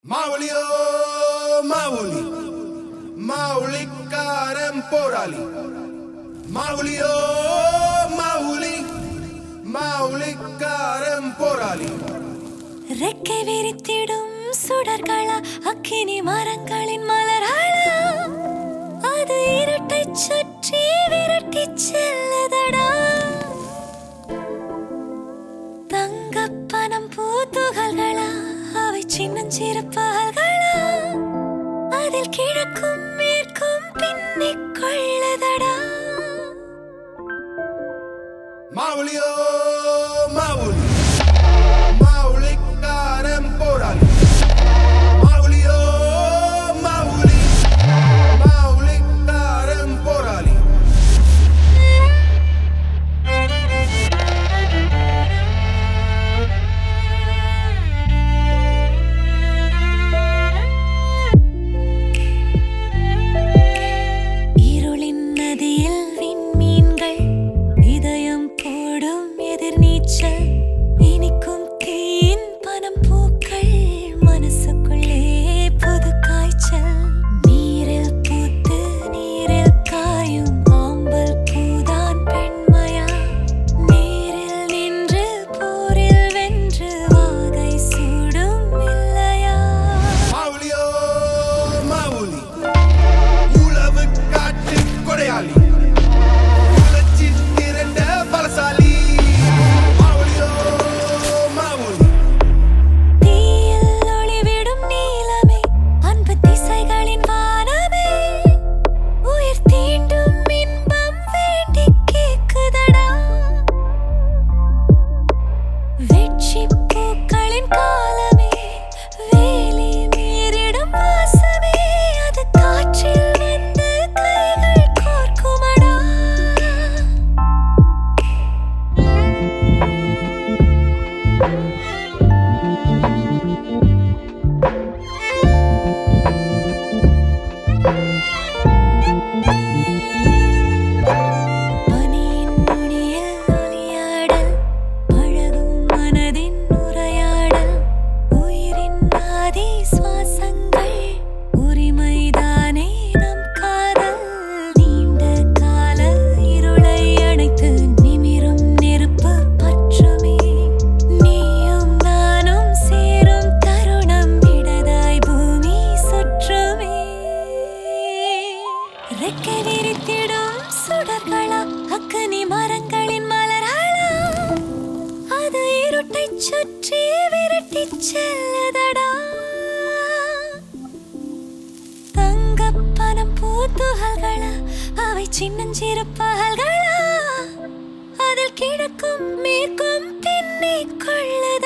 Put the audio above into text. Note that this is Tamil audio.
மாவுளியோ மாவுளி மாவுளிக்காரன் போராளி மாவுளியோ மாவுளி மாவுளிக்காரன் போராளி ரெக்கை விரித்திடும் சுடர்களா அக்கினி மரங்களின் மலர்களா அது இருட்டை சுற்றி விரட்டி செல்லுதடா தங்கப்பனம் பூத்துகள்களா அவை சின்னஞ்சிறு பகல்களா அதில் கிழக்கும் மேற்கும் பின்னிக் கொள்ளுதடா மாவுளியோ மாவுளி மாவுளிக்காரன் போராளி மாவுளியோ மாவுளி மாவுளிக்காரன் போராளி இருளின் நதியில் விண்மீன்கள் இதயம் போடும் எதிர்நீச்சல் இனிக்கும் தீயின் பனம் பூக்கள் மனசுக்குள்ளே புது காய்ச்சல் நீரில் பூத்து நீரில் காயும் ஆம்பல் பூதான் பெண்மையா நேரில் நின்று போரில் வென்று வாகை சூடும் இல்லையா மாவுளியோ மாவுளி உழவு காட்டு கொடையாளி உழைச்சி திரண்ட பலசாலி மாவுளியோ மாவுளி தீயில் ஒளிவிடும் நீலமே அன்பு திசைகளின் வானமே உயிர் தீண்டும் இன்பம் வேண்டி கேக்குதடா வெற்றி பூக்களின் காலமே வேலி மீறிடும் வாசமே அது காற்றில் வந்து கைகள் கோர்க்குமடா பனியின் நுனியில் ஒளியாடல் பழகும் மனதின் உரையாடல் உயிரின் ஆதி சுவாசங்கள் உரிமைதானே நம் காதல் நீண்ட கால இருளை அணைத்து நிமிரும் நெருப்பு பற்றுமே நீயும் நானும் சேரும் தருணம் இடதாய் பூமி சுற்றுமே ரெக்கை விரித்திடும் சுடர்களா அக்கனி மரங்களின் மலர்களா அது இருட்டை சுற்றி விரட்டி செல்லுதடா தங்கப்பனம் பூத்துகள்களா அவை சின்னஞ்சிறு பகல்களா அதில் கிழக்கும் மேற்கும் பின்னிக் கொள்ளு